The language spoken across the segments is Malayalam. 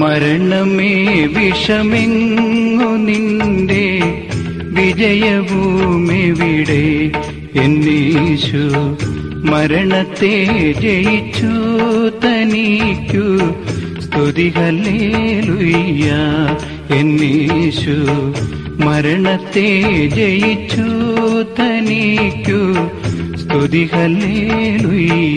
മരണമേ വിഷമെങ്ങു നിന്റെ വിജയഭൂമെവിടെ എന്നീശു മരണത്തെ ജയിച്ചു തനിക്കു സ്തുതികല്ലേലുയ്യ എന്നീശു മരണത്തെ ജയിച്ചു തനിക്കു സ്തുതികല്ലേലുയ്യ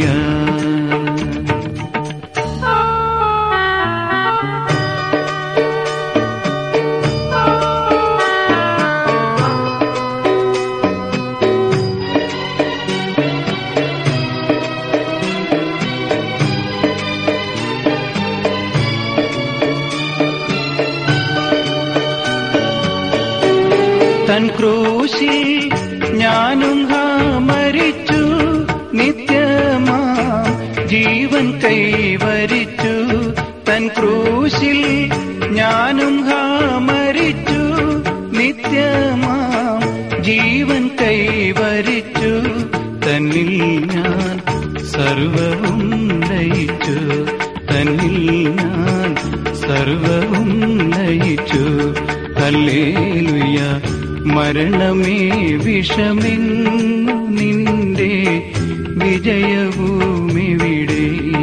തൻ ക്രൂശിൽ ഞാനും ഹാ മരിച്ചു നിത്യമാ ജീവൻ കൈവരിച്ചു തൻ ക്രൂശിൽ ഞാനും ഹാ മരിച്ചു നിത്യമാ ജീവൻ കൈവരിച്ചു തന്നിൽ ഞാൻ സർവവും ലയിച്ചു തന്നിൽ ഞാൻ സർവവും ലയിച്ചു ഹല്ലേലുയ മരണമേ വിഷമെങ്ങു നിന്റെ വിജയഭൂമിവിടെ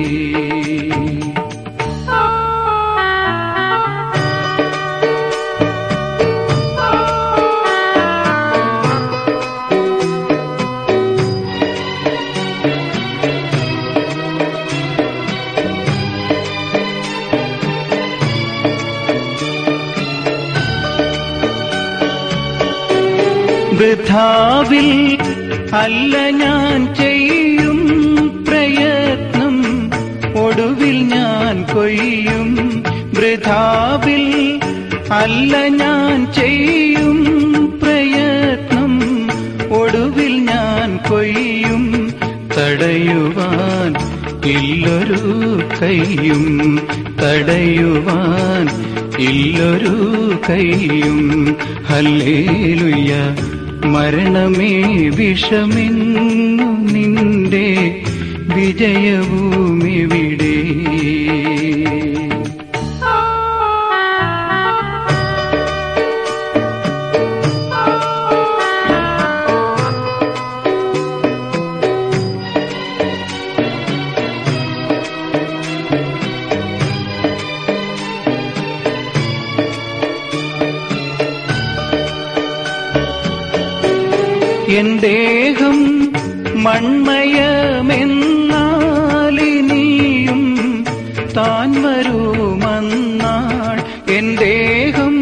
വൃഥാവിൽ അല്ല ഞാൻ ചെയ്യും പ്രയത്നം ഒടുവിൽ ഞാൻ കൊയ്യും വൃഥാവിൽ അല്ല ഞാൻ ചെയ്യും പ്രയത്നം ഒടുവിൽ ഞാൻ കൊയ്യും തടയുവാൻ ഇല്ലൊരു കൈയും തടയുവാൻ ഇല്ലൊരു കൈയും ഹല്ലേലുയ്യ മരണമേ വിഷമെന്നു നിന്റെ വിജയഭൂമിവിടെ എൻ ദേഹം മൺമയമെന്നാലിനിയും താൻ വരുമന്നാൾ എൻ ദേഹം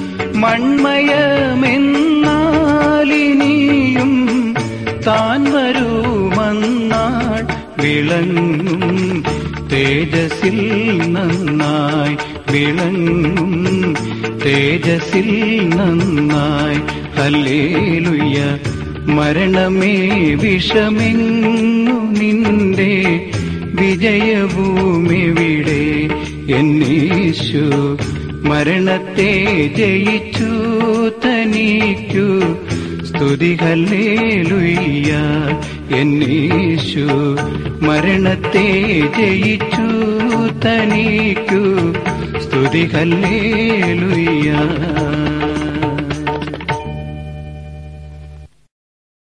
മൺമയമെന്നാലിനിയും താൻ വരുമന്നാൾ വിളങ്ങും തേജസിൽ നന്നായി വിളങ്ങും തേജസിൽ നന്നായി ഹല്ലേലുയ്യ മരണമേ വിഷമെങ്ങു നിന്റെ വിജയഭൂമിവിടെ എന്നീശു മരണത്തെ ജയിച്ചു തനിക്കു സ്തുതികല്ലേലുയ്യ എന്നീശു മരണത്തെ ജയിച്ചു തനിക്കു സ്തുതികല്ലേലുയ്യ